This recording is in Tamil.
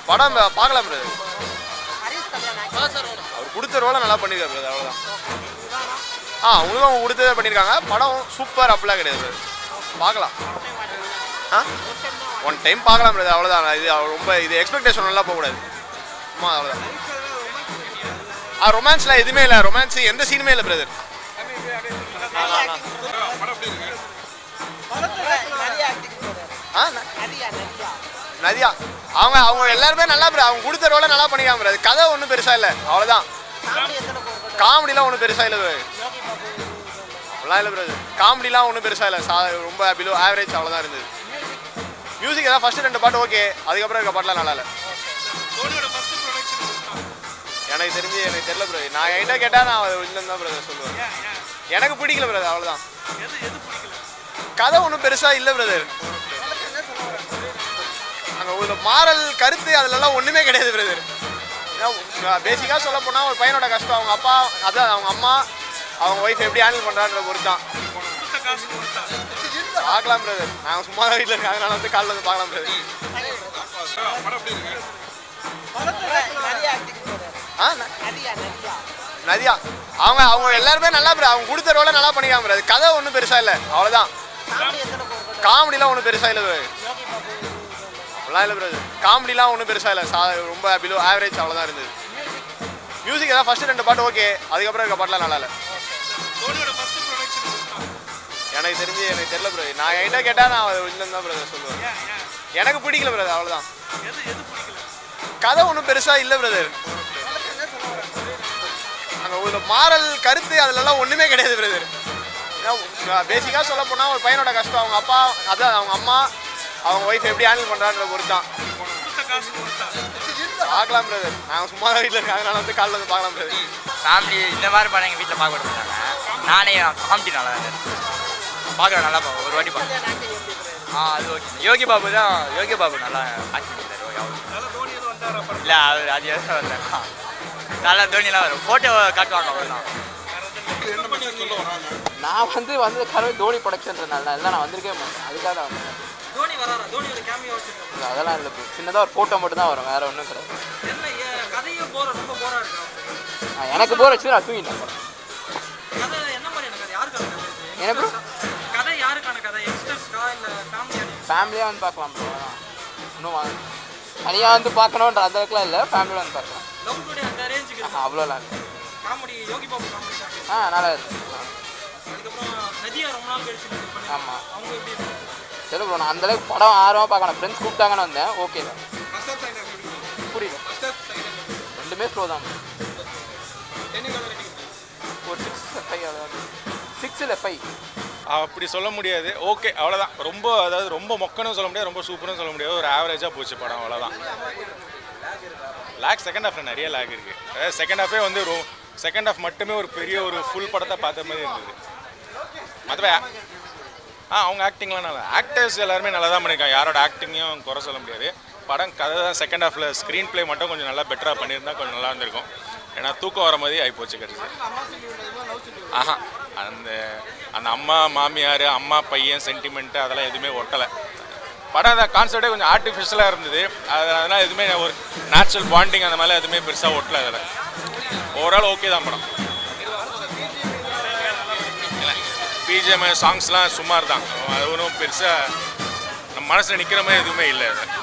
படம் பா- பார்க்கலாம் பிரதர் அவர் கொடுத்த ரோலை நல்லா பண்ணியிருக்காரு பிரதர் அவ்வளோதான் ஆ அவங்களும் அவங்க கொடுத்ததை பண்ணியிருக்காங்க படம் சூப்பர் அப்படிலாம் கிடையாது brother. பார்க்கலாம் ஆ ஒன் டைம் பார்க்கலாம் பிரதர் அவ்வளோதான் இது அவ- ரொம்ப இது எக்ஸ்பெக்டேஷன் நல்லா போகக்கூடாது ஆமாம் அவ்வளோதான் ஆ ரொமான்ஸ்லாம் எதுவுமே இல்லை ரொமான்ஸ் எந்த சீனுமே இல்லை பிரதர் ஆ ந- நதியா அவங்க அவங்க எல்லாருமே நல்லா bro. அவங்க கொடுத்த ரோலை நல்லா பண்ணிக்காம bro. அது கதை ஒன்றும் பெருசா இல்லை அவ்வளோதான் காமெடிலாம் ஒன்றும் பெருசா இல்லை bro. அப்படிலாம் இல்லை பிரதர் காமெடிலாம் ஒன்றும் பெருசா இல்லை சா ரொம்ப பிலோ ஆவரேஜ் அவ்வளோதான் இருந்தது மியூசிக் ஏதாவது ஃபர்ஸ்ட் ரெண்டு பாட்டு ஓகே அதுக்கப்புறம் இருக்க பாட்டுலாம் நல்லா இல்லை எனக்கு தெரிஞ்சு எனக்கு தெரியல ப்ரோ நான் என்கிட்ட கேட்டால் நான் இல்லைன்னு தான் பிரதர் சொல்லுவேன் எனக்கு பிடிக்கல பிரதர் அவ்வளோதான் கதை ஒன்றும் பெருசாக இல்லை பிரதர் அங்கே ஒரு மாறல் கருத்து அதுலலாம் ஒன்றுமே கிடையாது பிரதர் பேசிக்காக சொல்ல போனால் ஒரு பையனோட கஷ்டம் அவங்க அப்பா அதான் அவங்க அம்மா அவங்க ஒய்ஃப் எப்படி ஹேண்டில் பண்ணுறான்ற பொறுத்து தான் பார்க்கலாம் பிரதர் நாங்கள் சும்மா தான் வீட்டில் இருக்காங்க அதனால வந்து காலைல வந்து பார்க்கலாம் பிரதர் ஆ ந- நதியா அவங்க அவங்க எல்லாருமே நல்லா bro. அவங்க கொடுத்த ரோலை நல்லா பண்ணிக்காம bro. அது கதை ஒன்றும் பெருசா இல்லை அவ்வளோதான் காமெடிலாம் ஒன்றும் பெருசா இல்லை bro. அப்படிலாம் இல்லை பிரதர் காமெடிலாம் ஒன்றும் பெருசா இல்லை சா ரொம்ப பிலோ ஆவரேஜ் அவ்வளோதான் இருந்தது மியூசிக் ஏதாவது ஃபர்ஸ்ட் ரெண்டு பாட்டு ஓகே அதுக்கப்புறம் இருக்க பாட்டுலாம் நல்லா இல்லை எனக்கு தெரிஞ்சு எனக்கு தெரியல ப்ரோ நான் என்கிட்ட கேட்டால் நான் இல்லைன்னு தான் பிரதர் சொல்லுவேன் எனக்கு பிடிக்கல பிரதர் அவ்வளோதான் கதை ஒன்றும் பெருசாக இல்லை பிரதர் அங்கே ஒரு மாறல் கருத்து அதுலலாம் ஒன்றுமே கிடையாது பிரதர் பேசிக்காக சொல்ல போனால் ஒரு பையனோட கஷ்டம் அவங்க அப்பா அதான் அவங்க அம்மா அவங்க ஒய்ஃப் எப்படி ஹேண்டில் பண்ணுறான்ற பொறுத்து தான் பார்க்கலாம் பிரதர் நாங்கள் சும்மா தான் வீட்டில் இருக்காங்க அதனால வந்து காலைல வந்து பார்க்கலாம் பிரதர் ஃபேமிலி இந்த மாதிரி படம் எங்கள் வீட்டில் பார்க்க விட மாட்டாங்க நானே காமெடி நல்லா தான் பார்க்குறேன் நல்லா பார்ப்பேன் ஒரு வாட்டி பார்ப்பேன் ஆ அது ஓகே யோகி பாபு தான் யோகி பாபு நல்லா ஆக்டிங் பண்ணுறாரு ஓகே அவர் இல்லை அவர் அது எதாவது வரல நல்லா தோனிலாம் வரும் ஃபோட்டோ காட்டுவாங்க அவ்வளோதான் நான் வந்து வந்து கரவை தோனி ப்ரொடக்ஷன்றனால இல்லை நான் வந்திருக்கவே மாட்டேன் அதுக்காக தான் வந்தேன் தோனி வராரா தோனியோட கேமியோ வச்சிருக்காங்க இல்ல, அதெல்லாம் இல்லை bro. சின்னதாக ஒரு ஃபோட்டோ மட்டும் தான் வரும் வேற ஒன்றும் கிடையாது என்ன ஏன் கதையே போற ரொம்ப போரா இருக்கா ஆ, எனக்கு போர் வச்சு நான் தூங்கிட்டேன் bro. கதை என்ன மாதிரியான கதை யாருக்கான கதை இது? என்ன bro? கதை யாருக்கான கதை யங்ஸ்டர்ஸ்க்கா இல்ல ஃபேமிலியா ஃபேமிலியாக வந்து பார்க்கலாம் ப்ரோ இன்னும் தனியாக வந்து பார்க்கணுன்ற அந்த அளவுக்குலாம் இல்லை ஃபேமிலியாக வந்து பார்க்கலாம் லவ் டுடே அந்த ரேஞ்சுக்கு ஆஹா, அவ்வளோலாம் இல்லை காமெடி யோகி பாபு காமெடி ஆ நல்லா இருக்கு அதுக்கப்புறம் நதியா ரொம்ப நாள் கழிச்சு இது பண்ணி ஆமாம் அவங்க எப்படி இருக்கு? சரி ப்ரோ நான் அந்தளவுக்கு படம் ஆர்வமாக பார்க்கணும் ஃப்ரெண்ட்ஸ் கூப்பிட்டாங்கன்னு வந்தேன் ஓகே தான் புரியல ரெண்டுமே ஸ்லோ தான் bro. ஒரு சிக்ஸ் ஃபைவ் அவ்வளோ சிக்ஸ் இல்லை ஃபைவ் அப்படி சொல்ல முடியாது ஓகே அவ்வளோதான் ரொம்ப அதாவது ரொம்ப மொக்கனும் சொல்ல முடியாது ரொம்ப சூப்பரும் சொல்ல முடியாது ஒரு ஆவரேஜாக போச்சு படம் அவ்வளோதான் லேக் செகண்ட் ஹாஃப்ல நிறைய லேக் இருக்குது அதாவது செகண்ட் ஹாஃபே வந்து ஒரு செகண்ட் ஹாஃப் மட்டுமே ஒரு பெரிய ஒரு ஃபுல் படத்தை பார்த்த மாதிரி இருந்தது மற்றபடி ஆ அவங்க ஆக்டிங்லாம் நல்லா ஆக்டர்ஸ் எல்லாருமே நல்லா தான் பண்ணியிருக்காங்க யாரோட ஆக்டிங்கையும் குறை சொல்ல முடியாது படம் கதை தான் செகண்ட் ஹாஃபில் ஸ்க்ரீன் ப்ளே மட்டும் கொஞ்சம் நல்லா பெட்டராக பண்ணியிருந்தா கொஞ்சம் நல்லா இருந்திருக்கும் ஏன்னா தூக்கம் வர மாதிரி ஆகிப்போச்சு கடைசி ஆஹா அந்த அந்த அம்மா மாமியார் அம்மா பையன் சென்டிமெண்ட்டு அதெல்லாம் எதுவுமே ஒட்டலை படம் அந்த கான்செப்டே கொஞ்சம் ஆர்டிஃபிஷியலாக இருந்தது அது அதனால் எதுவுமே ஒரு நேச்சுரல் பாண்டிங் அந்த மாதிரிலாம் எதுவுமே பெருசாக ஒட்டலை அதில் ஓவரால் ஓகே தான் படம் பிஜிஎம் சாங்ஸ்லாம் சுமார் தான் அது ஒன்றும் பெருசாக நம்ம மனசில் நிற்கிற மாதிரி எதுவுமே இல்லை அது